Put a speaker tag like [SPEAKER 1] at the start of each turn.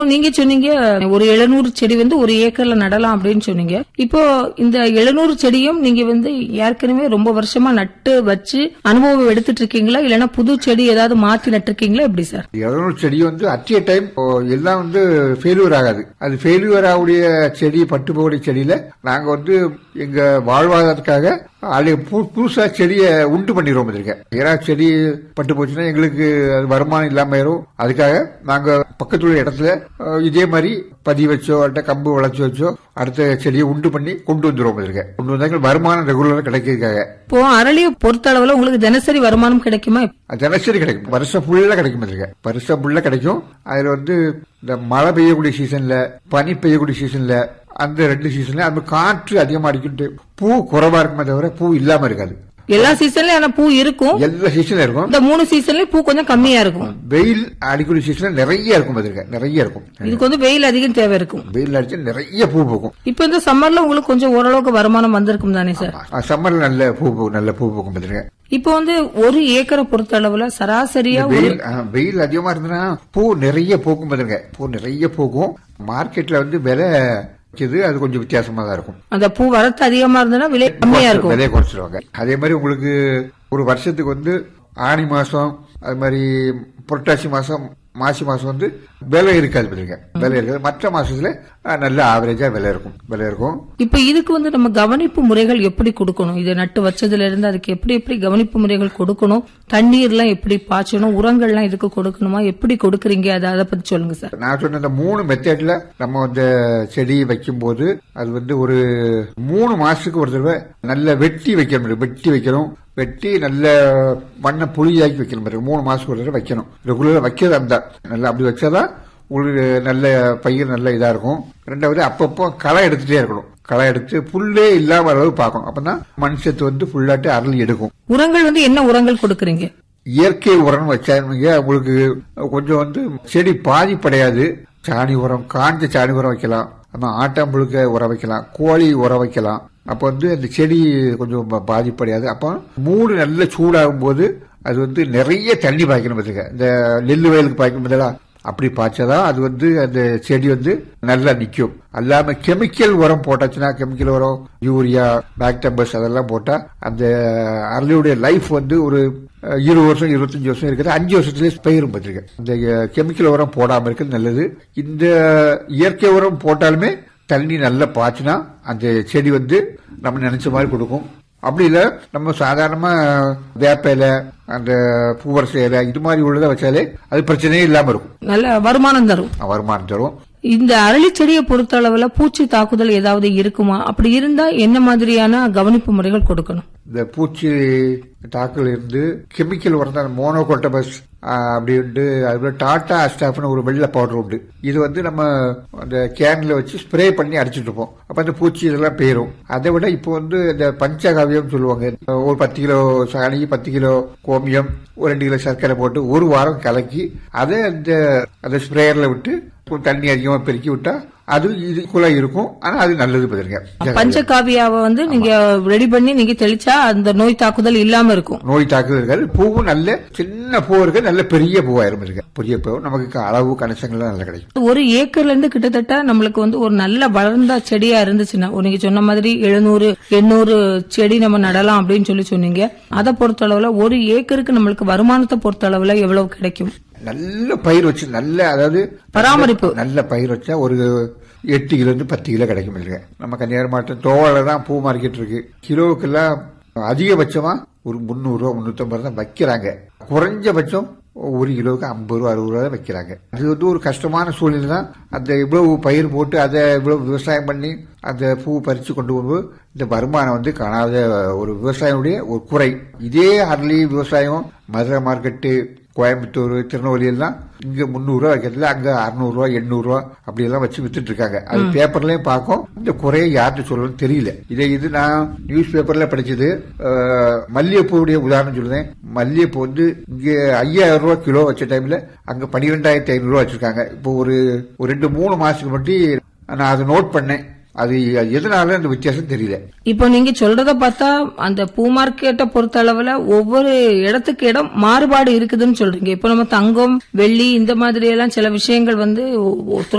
[SPEAKER 1] நீங்க சொன்னீங்க ஒரு எழுநூறு செடி வந்து ஒரு ஏக்கர்ல நடலாம் அப்படின்னு சொன்னீங்க இப்போ இந்த எழுநூறு செடியும் நீங்க வந்து ஏற்கனவே ரொம்ப வருஷமா நட்டு வச்சு அனுபவம் எடுத்துட்டு இருக்கீங்களா இல்லைன்னா புது செடி ஏதாவது மாத்தி நட்டிருக்கீங்களா எப்படி சார்
[SPEAKER 2] இருநூறு செடி வந்து அட் ஏ டைம் எல்லாம் வந்து ஃபெயிலியர் ஆகாது அது ஃபெயிலியர் ஆகக்கூடிய செடி பட்டு போகக்கூடிய செடியில நாங்க வந்து எங்க வாழ்வாதாரத்துக்காக அது பு- புதுசா செடியை உண்டு பண்ணிடுவோம் இருக்கேன் ஏன்னா செடி பட்டு போச்சுன்னா எங்களுக்கு அது வருமானம் இல்லாம ஆயிரும் அதுக்காக நாங்க பக்கத்துல உள்ள இடத்துல அஹ், இதே மாதிரி பதி வச்சோ அல்ல கம்பு வளைச்சு வச்சோ அடுத்த செடியை உண்டு பண்ணி கொண்டு வந்துருவோம் இருக்கேன் கொண்டு வந்தா எங்களுக்கு வருமானம் ரெகுலரா கிடைக்கிறதுக்காக
[SPEAKER 1] இப்போ அரளிய பொறுத்த அளவுல உங்களுக்கு தினசரி வருமானம் கிடைக்குமா
[SPEAKER 2] அது தினசரி கிடைக்கும் வருஷம் ஃபுல்லா கிடைக்கும் அதுக்கு வருஷம் ஃபுல்லா கிடைக்கும் அதுல வந்து இந்த மழை பெய்யக்கூடிய சீசன்ல பனி பெய்யக்கூடிய சீசன்ல அந்த ரெண்டு சீசன்ல அந்த காற்று அதிகமா அடிக்கிட்டு பூ குறைவா இருக்குமே தவிர பூ இல்லாம இருக்காது
[SPEAKER 1] எல்லா சீசன்லயும் ஆனா பூ இருக்கும்
[SPEAKER 2] எல்லா சீசன்ல இருக்கும்
[SPEAKER 1] இந்த மூணு சீசன்லயும் பூ கொஞ்சம் கம்மியா இருக்கும்
[SPEAKER 2] வெயில் அடிக்கக்கூடிய சீசன்ல நிறைய இருக்கும் அதுக்கு நிறைய இருக்கும்
[SPEAKER 1] இதுக்கு வந்து வெயில் அதிகம் தேவை இருக்கும்
[SPEAKER 2] வெயில் அடிச்சு நிறைய பூ பூக்கும்
[SPEAKER 1] இப்போ இந்த சம்மர்ல உங்களுக்கு கொஞ்சம் ஓரளவுக்கு வருமானம் வந்திருக்கும் தானே சார்
[SPEAKER 2] சம்மர்ல நல்ல பூ பூக்கும் நல்ல பூ பூக்கும் பாத்துருக்கேன்
[SPEAKER 1] இப்போ வந்து ஒரு ஏக்கரை பொறுத்த அளவுல சராசரியா ஒரு
[SPEAKER 2] வெயில் ஆ, வெயில் அதிகமா இருந்ததுன்னா பூ நிறைய பூக்கும் பாத்துருங்க பூ நிறைய பூக்கும் மார்க்கெட்ல வந்து விலை விக்குது, அது கொஞ்சம் வித்தியாசமா தான் இருக்கும்
[SPEAKER 1] அந்த பூ வரத்து அதிகமா இருந்ததுன்னா விலை கம்மியா இருக்கும்
[SPEAKER 2] விலையை குறைச்சிருவாங்க அதே மாதிரி உங்களுக்கு ஒரு வருஷத்துக்கு வந்து ஆனி மாசம் அது மாதிரி புரட்டாசி மாசம் மாசி மாசம் வந்து விலை இருக்காது பாத்துருங்க விலை இருக்காது மற்ற மாசத்துல ஆ, நல்ல ஆவரேஜா விலை இருக்கும் விலை இருக்கும்
[SPEAKER 1] இப்ப இதுக்கு வந்து நம்ம கவனிப்பு முறைகள் எப்படி கொடுக்கணும் இதை நட்டு வச்சதுல இருந்து அதுக்கு எப்படி எப்படி கவனிப்பு முறைகள் கொடுக்கணும் தண்ணீர்லாம் எப்படி பாய்ச்சணும் உரங்கள்லாம் இதுக்கு கொடுக்கணுமா எப்படி கொடுக்கறீங்க அதை அதை பத்தி சொல்லுங்க சார்
[SPEAKER 2] நான் சொன்ன இந்த மூணு மெத்தட்ல நம்ம அந்த செடி வைக்கும் போது அது வந்து ஒரு மூணு மாசத்துக்கு ஒரு தடவை நல்ல வெட்டி வைக்கணும் வெட்டி வைக்கணும் வெட்டி நல்ல மண்ணை புளியாக்கி வைக்கணும் பாருங்க. மூணு மாசத்துக்கு ஒரு தடவை வைக்கணும் ரெகுலரா வைக்கிறது அந்த நல்லா அப்படி வச்சாதான் உங்களுக்கு நல்ல பயிர் நல்ல இதா இருக்கும் ரெண்டாவது அப்பப்போ களை எடுத்துட்டே இருக்கணும் களை எடுத்து புல்லே இல்லாம அளவு பார்க்கணும் அப்பதான் மண் சத்து வந்து ஃபுல்லாட்டு அருள் எடுக்கும்
[SPEAKER 1] உரங்கள் வந்து என்ன உரங்கள் கொடுக்கறீங்க
[SPEAKER 2] இயற்கை உரம் வச்சாங்க உங்களுக்கு கொஞ்சம் வந்து செடி பாதிப்படையாது சாணி உரம் காஞ்ச சாணி உரம் வைக்கலாம் நம்ம ஆட்டாம்புழுக்க உரம் வைக்கலாம் கோழி உரம் வைக்கலாம் அப்ப வந்து அந்த செடி கொஞ்சம் பா- பாதிப்படையாது அப்போ மூடு நல்ல சூடாகும் போது அது வந்து நிறைய தண்ணி பாய்க்கணும் பார்த்துக்க இந்த நெல் வயலுக்கு பாய்க்கும் பதிலா அப்படி பாய்ச்சாதான் அது வந்து அந்த செடி வந்து நல்லா நிக்கும் அல்லாம கெமிக்கல் உரம் போட்டாச்சுன்னா கெமிக்கல் உரம் யூரியா பாக்டம்பஸ் அதெல்லாம் போட்டா அந்த அரளியுடைய லைஃப் வந்து ஒரு அஹ், இருபது வருஷம் இருபத்தஞ்சு வருஷம் இருக்குது அஞ்சு வருஷத்துலேயே பயிரும் பார்த்துருக்கேன் இந்த அஹ், கெமிக்கல் உரம் போடாம இருக்கிறது நல்லது இந்த இயற்கை உரம் போட்டாலுமே தண்ணி நல்லா பாய்ச்சினா அந்த செடி வந்து நம்ம நினைச்ச மாதிரி கொடுக்கும் அப்படி இல்ல நம்ம சாதாரணமா வேப்ப இலை அந்த பூவரச இலை இது மாதிரி உள்ளதை வச்சாலே அது பிரச்சனையே இல்லாம இருக்கும்
[SPEAKER 1] நல்ல வருமானம் தரும்
[SPEAKER 2] வருமானம் தரும்
[SPEAKER 1] இந்த அரளி செடியை பொறுத்த அளவுல பூச்சி தாக்குதல் ஏதாவது இருக்குமா அப்படி இருந்தா என்ன மாதிரியான கவனிப்பு முறைகள் கொடுக்கணும்
[SPEAKER 2] இந்த பூச்சி தாக்கல் இருந்து கெமிக்கல் உரம் தான் மோனோகோட்டபஸ் அப்படின்ட்டு அதுபோல டாடா ஸ்டாஃப்னு ஒரு வெள்ளை பவுடர் உண்டு இது வந்து நம்ம அந்த கேன்ல வச்சு ஸ்ப்ரே பண்ணி அடிச்சுட்டு இருப்போம் அப்ப அந்த பூச்சி இதெல்லாம் போயிரும் அதை விட இப்போ வந்து இந்த பஞ்சகாவியம் சொல்லுவாங்க ஒரு பத்து கிலோ சாணி பத்து கிலோ கோமியம் ஒரு ரெண்டு கிலோ சர்க்கரை போட்டு ஒரு வாரம் கலக்கி அதை அந்த அந்த ஸ்ப்ரேயர்ல விட்டு கொஞ்சம் தண்ணி அதிகமா பெருக்கி விட்டா அது இதுக்குள்ள இருக்கும் ஆனா அது நல்லது பதிலுங்க
[SPEAKER 1] பஞ்சகாவியாவை வந்து நீங்க ரெடி பண்ணி நீங்க தெளிச்சா அந்த நோய் தாக்குதல் இல்லாம இருக்கும்
[SPEAKER 2] நோய் தாக்குதல் இருக்காது பூவும் நல்ல சின்ன பூ இருக்கு நல்ல பெரிய பூவாயிரும் இருக்கு பெரிய பூ நமக்கு அளவு கனெக்ஷன்லாம் நல்லா கிடைக்கும்
[SPEAKER 1] ஒரு ஏக்கர்ல இருந்து கிட்டத்தட்ட நம்மளுக்கு வந்து ஒரு நல்ல வளர்ந்த செடியா இருந்துச்சுன்னா ஒரு நீங்க சொன்ன மாதிரி எழுநூறு எண்ணூறு செடி நம்ம நடலாம் அப்படின்னு சொல்லி சொன்னீங்க அதை பொறுத்த அளவுல ஒரு ஏக்கருக்கு நம்மளுக்கு வருமானத்தை பொறுத்த அளவுல எவ்வளவு கிடைக்கும்
[SPEAKER 2] நல்ல பயிர் வச்சு நல்ல அதாவது
[SPEAKER 1] பராமரிப்பு.
[SPEAKER 2] நல்ல பயிர் வச்சா ஒரு எட்டு கிலோ இருந்து பத்து கிலோ கிடைக்கும் இல்லைங்க நம்ம கன்னியாகுமரி மாவட்டம் தோவால தான் பூ மார்க்கெட் இருக்கு கிலோவுக்கெல்லாம் அதிகபட்சமா ஒரு முந்நூறு ரூபா முன்னூத்தம்பது தான் வைக்கிறாங்க குறைஞ்சபட்சம் ஒரு கிலோவுக்கு ஐம்பது ரூபா அறுபது ரூபா தான் வைக்கிறாங்க அது வந்து ஒரு கஷ்டமான சூழ்நிலை தான் அந்த இவ்வளவு பயிர் போட்டு அதை இவ்வளவு விவசாயம் பண்ணி அந்த பூ பறிச்சு கொண்டு வரும்போது இந்த வருமானம் வந்து காணாத ஒரு விவசாயினுடைய ஒரு குறை இதே அரளி விவசாயம் மதுரை மார்க்கெட்டு கோயம்புத்தூர் திருநெல்வேலி எல்லாம் இங்க முந்நூறு ரூபா வைக்கிறதுல அங்க அறுநூறு ரூபா எண்ணூறு ரூபா அப்படி எல்லாம் வச்சு வித்துட்டு இருக்காங்க அது பேப்பர்லயும் பார்க்கும் இந்த குறைய யார்கிட்ட சொல்லணும்னு தெரியல இதை இது நான் நியூஸ் பேப்பர்ல படிச்சது அஹ், மல்லிகைப்பூவுடைய உதாரணம் சொல்றேன் மல்லிகைப்பூ வந்து இங்க ஐயாயிரம் ரூபாய் கிலோ வச்ச டைம்ல அங்க பன்னிரெண்டாயிரத்தி ஐநூறு ரூபா வச்சிருக்காங்க இப்போ ஒரு ஒரு ரெண்டு மூணு மாசத்துக்கு முன்னாடி நான் அதை நோட் பண்ணேன் அது எதனால அந்த வித்தியாசம் தெரியல
[SPEAKER 1] இப்போ நீங்க சொல்றத பார்த்தா அந்த பூ மார்க்கெட்டை பொறுத்த அளவுல ஒவ்வொரு இடத்துக்கு இடம் மாறுபாடு இருக்குதுன்னு சொல்றீங்க இப்போ நம்ம தங்கம் வெள்ளி இந்த மாதிரி எல்லாம் சில விஷயங்கள் வந்து ஒ- ஒருத்தர்